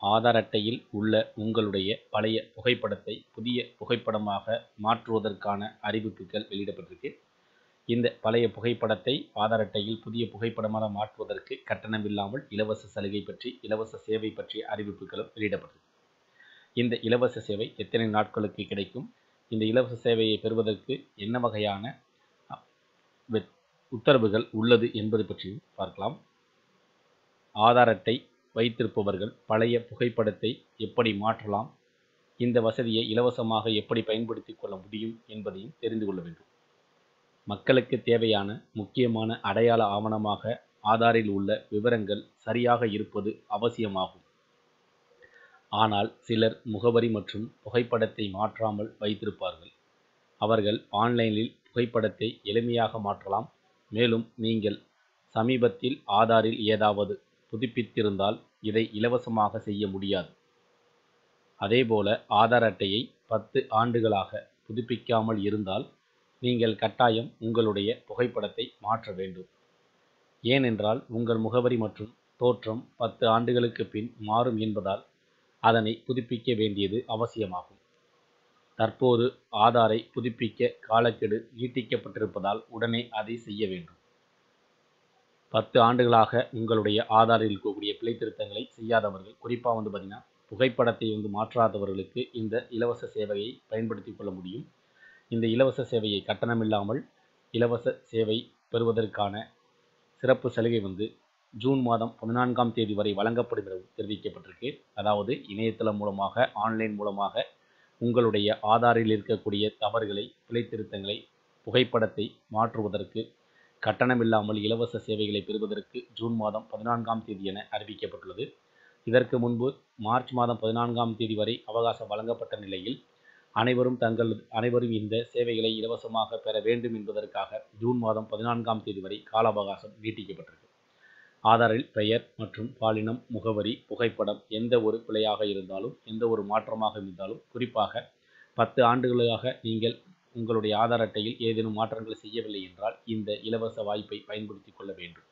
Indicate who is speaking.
Speaker 1: ஆதார் அட்டையில் உள்ள உங்களுடைய பழைய புகைப்படத்தை புதிய புகைப்படமாக மாற்றுவதற்கான அறிவிப்புகள் வெளியிடப்பட்டிருக்கு இந்த பழைய புகைப்படத்தை ஆதார் அட்டையில் புதிய புகைப்படமாக மாற்றுவதற்கு கட்டணமில்லாமல் இலவச சலுகை பற்றி இலவச சேவை பற்றிய அறிவிப்புகளும் வெளியிடப்பட்டிருக்கு இந்த இலவச சேவை எத்தனை நாட்களுக்கு கிடைக்கும் இந்த இலவச சேவையை பெறுவதற்கு என்ன வகையான உத்தரவுகள் உள்ளது என்பது பற்றியும் பார்க்கலாம் ஆதார் அட்டை வைத்திருப்பவர்கள் பழைய புகைப்படத்தை எப்படி மாற்றலாம் இந்த வசதியை இலவசமாக எப்படி பயன்படுத்திக் கொள்ள முடியும் என்பதையும் தெரிந்து கொள்ள வேண்டும் மக்களுக்கு தேவையான முக்கியமான அடையாள ஆவணமாக ஆதாரில் உள்ள விவரங்கள் சரியாக இருப்பது அவசியமாகும் ஆனால் சிலர் முகவரி மற்றும் புகைப்படத்தை மாற்றாமல் வைத்திருப்பார்கள் அவர்கள் ஆன்லைனில் புகைப்படத்தை எளிமையாக மாற்றலாம் மேலும் நீங்கள் சமீபத்தில் ஆதாரில் ஏதாவது புதுப்பித்திருந்தால் இதை இலவசமாக செய்ய முடியாது அதேபோல ஆதார் அட்டையை பத்து ஆண்டுகளாக புதுப்பிக்காமல் இருந்தால் நீங்கள் கட்டாயம் உங்களுடைய புகைப்படத்தை மாற்ற வேண்டும் ஏனென்றால் உங்கள் முகவரி மற்றும் தோற்றம் பத்து ஆண்டுகளுக்கு பின் மாறும் என்பதால் அதனை புதுப்பிக்க வேண்டியது அவசியமாகும் தற்போது ஆதாரை புதுப்பிக்க காலக்கெடு நீட்டிக்கப்பட்டிருப்பதால் உடனே அதை செய்ய வேண்டும் பத்து ஆண்டுகளாக உங்களுடைய ஆதாரில் இருக்கக்கூடிய பிழை திருத்தங்களை செய்யாதவர்கள் குறிப்பாக வந்து பார்த்திங்கன்னா புகைப்படத்தை வந்து மாற்றாதவர்களுக்கு இந்த இலவச சேவையை பயன்படுத்தி கொள்ள முடியும் இந்த இலவச சேவையை கட்டணமில்லாமல் இலவச சேவை பெறுவதற்கான சிறப்பு சலுகை வந்து ஜூன் மாதம் பதினான்காம் தேதி வரை வழங்கப்படும் என தெரிவிக்கப்பட்டிருக்கு அதாவது இணையதளம் மூலமாக ஆன்லைன் மூலமாக உங்களுடைய ஆதாரில் இருக்கக்கூடிய தவறுகளை பிழை திருத்தங்களை புகைப்படத்தை மாற்றுவதற்கு கட்டணமில்லாமல் இலவச சேவைகளை பெறுவதற்கு ஜூன் மாதம் பதினான்காம் தேதி என அறிவிக்கப்பட்டுள்ளது இதற்கு முன்பு மார்ச் மாதம் பதினான்காம் தேதி வரை அவகாசம் வழங்கப்பட்ட நிலையில் அனைவரும் தங்கள் அனைவரும் இந்த சேவைகளை இலவசமாக பெற வேண்டும் என்பதற்காக ஜூன் மாதம் பதினான்காம் தேதி வரை கால அவகாசம் நீட்டிக்கப்பட்டிருக்கு ஆதாரில் பெயர் மற்றும் பாலினம் முகவரி புகைப்படம் எந்த ஒரு பிழையாக இருந்தாலும் எந்த ஒரு மாற்றமாக இருந்தாலும் குறிப்பாக பத்து ஆண்டுகளாக நீங்கள் உங்களுடைய ஆதார் அட்டையில் ஏதேனும் மாற்றங்கள் செய்யவில்லை என்றால் இந்த இலவச வாய்ப்பை பயன்படுத்தி கொள்ள வேண்டும்